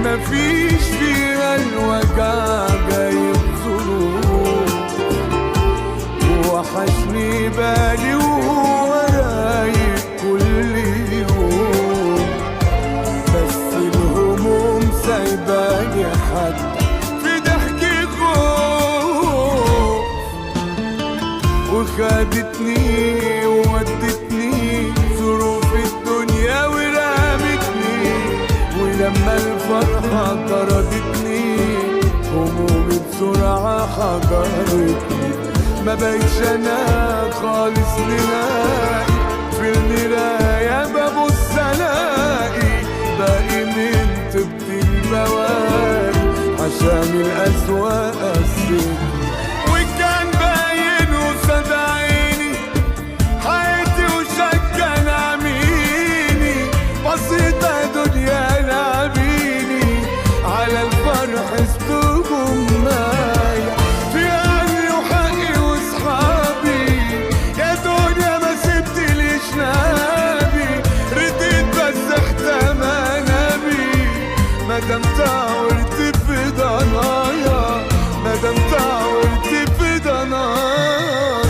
مفيش فيها الوجع جايب ظروف وحشني بالي وهو رايق كل يوم بس الهموم سايباني حتى في ضحكي خوف وخدتني وودتني ظروف الدنيا ورمتني ولما الفرحة طردتني همومي بسرعة حضرتني ما بقتش انا خالص نهائي في المراية ببص الاقي باقي من طبط البواقي عشان الأسواق قسيتني وكان باين قصاد عيني حياتي وشكا نعميني بسيطة دنيا لعبيني على الفرح استوهم معايا في أهلي وحقي وصحابي يا دنيا ما سبتليش نابي رديت بس احتمى نبي مادام تعورت في ضنايا مادام تعورت في ضنايا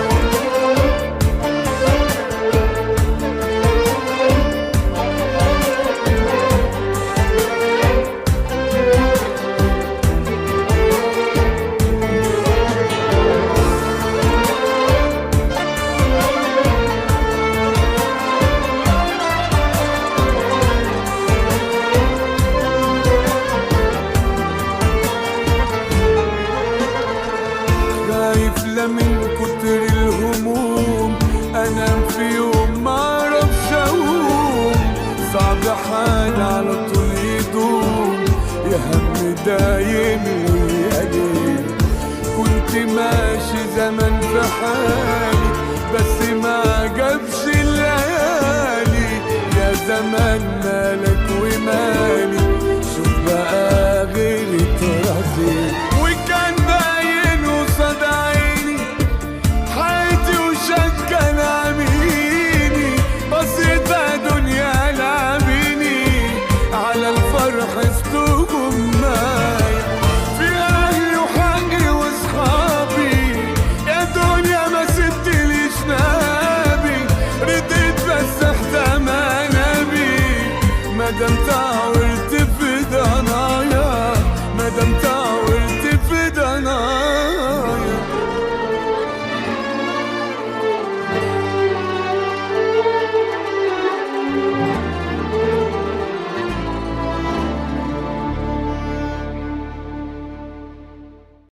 خايف لا من كتر الهموم انام في يوم ما اعرفش اقوم صعب حال على طول يدوم يا هم دايم ليالي كنت ماشي زمان في حالي بس ما جابش الليالي يا زمان مالك ومالي شوف بقى غيري تراضي وكان باين قصاد عيني حياتي وشكا نعميني بسيطة دنيا لعبيني على الفرح استوهم معايا في أهلي وحقي وصحابي يا دنيا ما سبتليش نابي رديت بس احتمى نبي مادام تعورت في ضنايا مادام تعورت